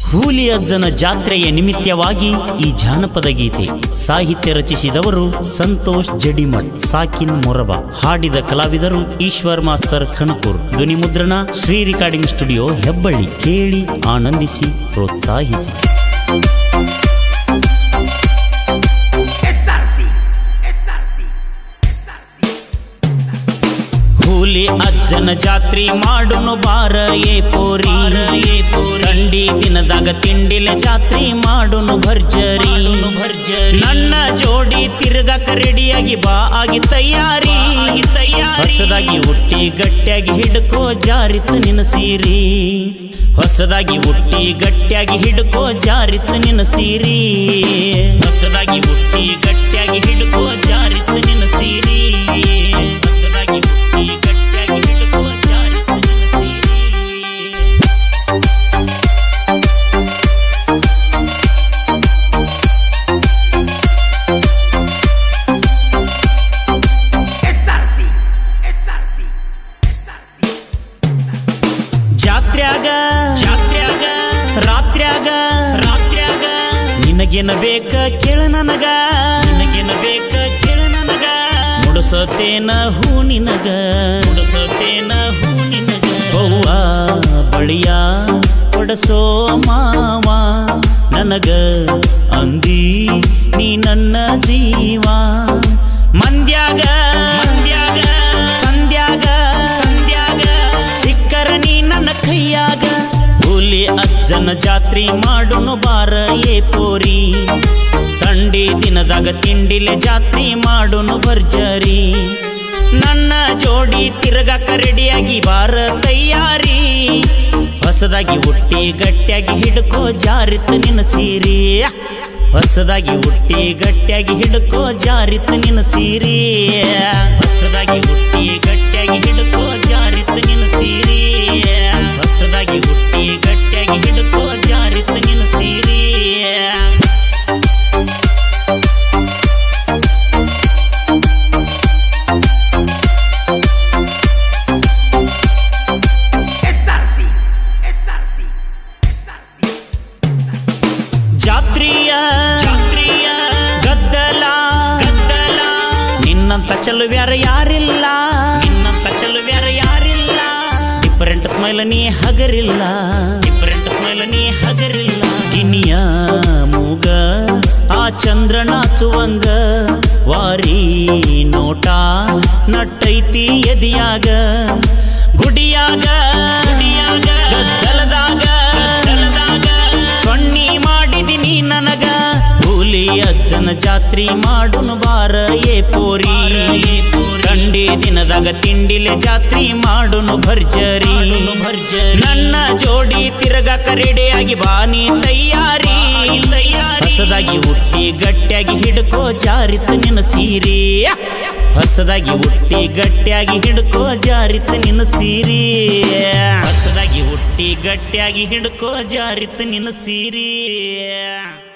ಹೂಲಿ ಅಜ್ಜನ ಜಾತ್ರೆಯ ನಿಮಿತ್ತವಾಗಿ ಈ ಜಾನಪದ ಗೀತೆ ಸಾಹಿತ್ಯ ರಚಿಸಿದವರು ಸಂತೋಷ್ ಜಡಿಮಠ್ ಸಾಕಿನ್ ಮೊರಬ ಹಾಡಿದ ಕಲಾವಿದರು ಈಶ್ವರ್ ಮಾಸ್ತರ್ ಕಣಕೂರ್ ಧ್ವನಿ ಮುದ್ರಣ ಶ್ರೀ ರೆಕಾರ್ಡಿಂಗ್ ಸ್ಟುಡಿಯೋ ಹೆಬ್ಬಳ್ಳಿ ಕೇಳಿ ಆನಂದಿಸಿ ಪ್ರೋತ್ಸಾಹಿಸಿ SRC SRC SRC ಹೂಲಿ ಅಜ್ಜನ ಜಾತ್ರಿ ಮಾಡುನು ಬಾರ ಏ ಪೋರಿ ತಂಡಿ ದಿನದಾಗ ತಿಂಡಿಲೆ ಜಾತ್ರಿ ಮಾಡುನು ಭರ್ಜರಿ ನನ್ನ ಜೋಡಿ ತಿರುಗಕ ರೆಡಿಯಾಗಿ ಬಾ ಆಗಿ ತಯಾರಿ ಹೊಸದಾಗಿ ಹುಟ್ಟಿ ಗಟ್ಟಿಯಾಗಿ ಹಿಡ್ಕೋ ಜಾರಿತ್ ನಿನ್ನ ಸೀರಿ ಹೊಸದಾಗಿ ಹುಟ್ಟಿ ಗಟ್ಟಿಯಾಗಿ ಹಿಡ್ಕೋ ಜಾರಿತ್ ನಿನ್ನ ಸೀರಿ ಹೊಸದಾಗಿ ಹುಟ್ಟಿ ಗಟ್ಟಿಯಾಗಿ ಹಿಡ್ಕೋ ಜಾರಿತ್ ನಿನ್ನ ಸೀರಿ ಹೊಸದಾಗಿ ಹುಟ್ಟಿ ಗಟ್ಟಿಯಾಗಿ ಹಿಡ್ಕೋ ಜಾರಿತ್ ನಿನ್ನ ಸೀರಿ SRC SRC SRC ಜಾತ್ರ್ಯಾಗ ಜಾತ್ರ್ಯಾಗ ರಾತ್ರ್ಯಾಗ ರಾತ್ರ್ಯಾಗ ನಿನಗೇನ ಬೇಕ ಕೇಳ ನನಗ ನಿನಗೇನ ಬೇಕ ಕೇಳ ನನಗ ಮುಡಸತೇನ ಹೂ ನಿನಗ ಮುಡಸತೇನ ಹೂ ನಿನಗ ಅವ್ವ ಬಳಿಯ ಕೊಡಸೋ ಮಾವ ನನಗ ಅಂದಿ ನೀ ನನ್ನ ಜೀವ ಮಂದ್ಯಾಗ ಮಂದ್ಯಾಗ ಸಂಧ್ಯಾಗ ಸಂಧ್ಯಾಗ ಸಿಕ್ಕರ ನೀ ನನ್ನ ಕೈಯಾಗ ಹುಲಿ ಅಜ್ಜನ ಜಾತ್ರಿ ಮಾಡುನು ಬಾರ ಏ ಪೋರಿ ತಂಡಿ ದಿನದಾಗ ತಿಂಡಿಲೆ ಜಾತ್ರಿ ಮಾಡುನು ಭರ್ಜರಿ ನನ್ನ ಜೋಡಿ ತಿರುಗಾಕ ರೆಡಿಯಾಗಿ ಬಾರ ತಯಾರಿ ಹೊಸದಾಗಿ ಹುಟ್ಟಿ ಗಟ್ಟಿಯಾಗಿ ಹಿಡ್ಕೋ ಜಾರಿತ್ ನಿನ್ನ ಸೀರಿ ಹೊಸದಾಗಿ ಹುಟ್ಟಿ ಗಟ್ಟಿಯಾಗಿ ಹಿಡ್ಕೋ ಜಾರಿತ್ ನಿನ್ನ ಸೀರಿ ಹೊಸದಾಗಿ ಹುಟ್ಟಿ ಗಟ್ಟಿಯಾಗಿ ಹಿಡ್ಕೋ ಜಾರಿತ್ ನಿನ್ನ ಸೀರಿ ಹೊಸದಾಗಿ ಹುಟ್ಟಿ ಗಟ್ಟಿಯಾಗಿ ಹಿಡ್ಕೋ ಜಾರಿತ್ ನಿನ್ನ ಸೀರಿ SRC SRC SRC ಜಾತ್ರಿಯ ಜಾತ್ರಿಯ ಗದ್ದಲ ಗದ್ದಲ ನಿನ್ನಂತ ಚೆಲುವ್ಯಾರ ಯಾರಿಲ್ಲ ನಿನ್ನಂತ ಚೆಲುವ್ಯಾರ ಯಾರಿಲ್ಲ ಡಿಫರೆಂಟ್ ಸ್ಮೈಲ್ ನೀ ಹಗರಿಲ್ಲ ಡಿಫರೆಂಟ್ ಸ್ಮೈಲ್ ನೀ ಹಗರಿಲ್ಲ ಗಿನಿಯ ಮೂಗ ಆ ಚಂದ್ರ ನಾಚುವಂಗ ವಾರಿ ನೋಟ ನಟ್ಟೈತಿ ಎದಿಯಾಗ ಗುಡಿಯಾಗ ಗುಡಿಯಾಗ ಗದ್ದಲದಾಗ ಗದ್ದಲದಾಗ ಸೊನ್ನಿ ಮಾಡಿದಿನಿ ನನಗ ಹುಲಿ ಅಜ್ಜನ ಜಾತ್ರಿ ಮಾಡುನು ಬಾರ ಏ ಪೋರಿ ತಂಡಿ ದಿನದಾಗ ತಿಂಡಿಲೆ ಜಾತ್ರಿ ಮಾಡುನು ಭರ್ಜರಿ ನನ್ನ ಜೋಡಿ ತಿರುಗಾಕ ರೆಡಿಯಾಗಿ ಬಾನಿ ತಯಾರಿ ಹೊಸದಾಗಿ ಹುಟ್ಟಿ ಗಟ್ಟಿಯಾಗಿ ಹಿಡ್ಕೋ ಜಾರಿತ್ ನಿನ್ನ ಸೀರೆ ಹೊಸದಾಗಿ ಹುಟ್ಟಿ ಗಟ್ಟಿಯಾಗಿ ಹಿಡ್ಕೋ ಜಾರಿತ್ ನಿನ್ನ ಸೀರೆ ಹೊಸದಾಗಿ ಹುಟ್ಟಿ ಗಟ್ಟಿಯಾಗಿ ಹಿಡ್ಕೋ ಜಾರಿತ್ ನಿನ್ನ ಸೀರೆ